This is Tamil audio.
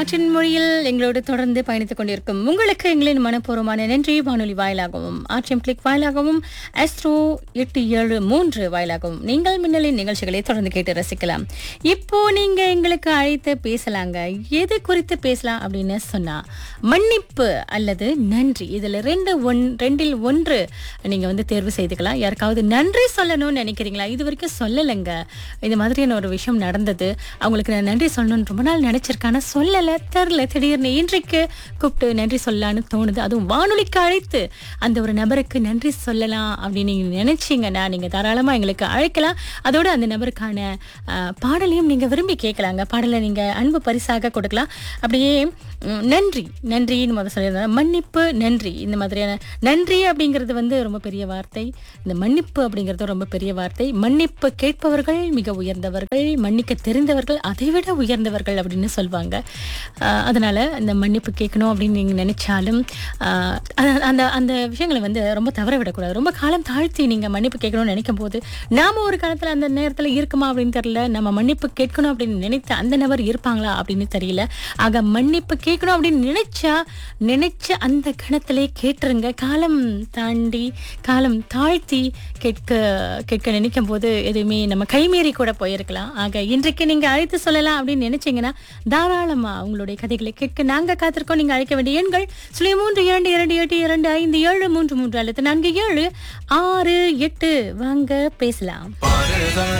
காற்றின் மொழியில் எங்களோடு தொடர்ந்து பயணித்துக் கொண்டிருக்கும் உங்களுக்கு எங்களின் மனப்பூர்வமான நன்றி வானொலி வாயிலாகவும் ஆர்டிஎம் கிளிக் வாயிலாகவும் அஸ்ட்ரோ எட்டு ஏழு மூன்று வாயிலாகவும் நீங்கள் மின்னலின் நிகழ்ச்சிகளை தொடர்ந்து கேட்டு ரசிக்கலாம் இப்போ நீங்க எங்களுக்கு அழைத்து பேசலாங்க எது குறித்து பேசலாம் அப்படின்னு சொன்னா மன்னிப்பு அல்லது நன்றி இதுல ரெண்டு ஒன் ரெண்டில் ஒன்று நீங்க வந்து தேர்வு செய்துக்கலாம் யாருக்காவது நன்றி சொல்லணும்னு நினைக்கிறீங்களா இது வரைக்கும் சொல்லலைங்க இந்த மாதிரியான ஒரு விஷயம் நடந்தது அவங்களுக்கு நான் நன்றி சொல்லணும்னு ரொம்ப நாள் நினைச்சிருக்கான சொல்லலை தெரில திடீர்னு இன்றைக்கு கூப்பிட்டு நன்றி சொல்லலான்னு தோணுது அதுவும் வானொலிக்கு அழைத்து அந்த ஒரு நபருக்கு நன்றி சொல்லலாம் அப்படின்னு நீங்க நினைச்சீங்கன்னா நீங்க தாராளமா எங்களுக்கு அழைக்கலாம் அதோட அந்த நபருக்கான ஆஹ், பாடலையும் நீங்க விரும்பி கேட்கலாங்க பாடலை நீங்க அன்பு பரிசாக கொடுக்கலாம் அப்படியே ம், நன்றி நன்றின்னு முதல் சொல்லியிருந்தேன் மன்னிப்பு நன்றி இந்த மாதிரியான நன்றி அப்படிங்கிறது வந்து ரொம்ப பெரிய வார்த்தை இந்த மன்னிப்பு அப்படிங்கிறது ரொம்ப பெரிய வார்த்தை மன்னிப்பு கேட்பவர்கள் மிக உயர்ந்தவர்கள் மன்னிக்க தெரிந்தவர்கள் அதைவிட உயர்ந்தவர்கள் அப்படின்னு சொல்லுவாங்க ஆஹ் அதனால இந்த மன்னிப்பு கேட்கணும் அப்படின்னு நீங்க நினைச்சாலும் ஆஹ் அந்த- அந்த அந்த விஷயங்களை வந்து ரொம்ப தவற விடக்கூடாது ரொம்ப காலம் தாழ்த்தி நீங்க மன்னிப்பு கேட்கணும்னு நினைக்கும் போது நாம ஒரு காலத்துல அந்த நேரத்துல இருக்குமா அப்படின்னு தெரியல நம்ம மன்னிப்பு கேட்கணும் அப்படின்னு நினைத்த அந்த நபர் இருப்பாங்களா அப்படின்னு தெரியல ஆக மன்னிப்பு கேட்கணும் அப்படின்னு நினைச்சா நினைச்ச அந்த கணத்திலே கேட்டுருங்க காலம் தாண்டி காலம் தாழ்த்தி கேட்க கேட்க நினைக்கும் போது எதுவுமே நம்ம கைமீறி கூட போயிருக்கலாம் ஆக இன்றைக்கு நீங்க அழைத்து சொல்லலாம் அப்படின்னு நினைச்சீங்கன்னா தாராளமா உங்களுடைய கதைகளை கேட்க நாங்க காத்திருக்கோம் நீங்க அழைக்க வேண்டிய எண்கள் சுழி மூன்று இரண்டு இரண்டு எட்டு இரண்டு ஐந்து ஏழு மூன்று மூன்று அல்லது நான்கு ஏழு ஆறு எட்டு வாங்க பேசலாம் பாடுதான்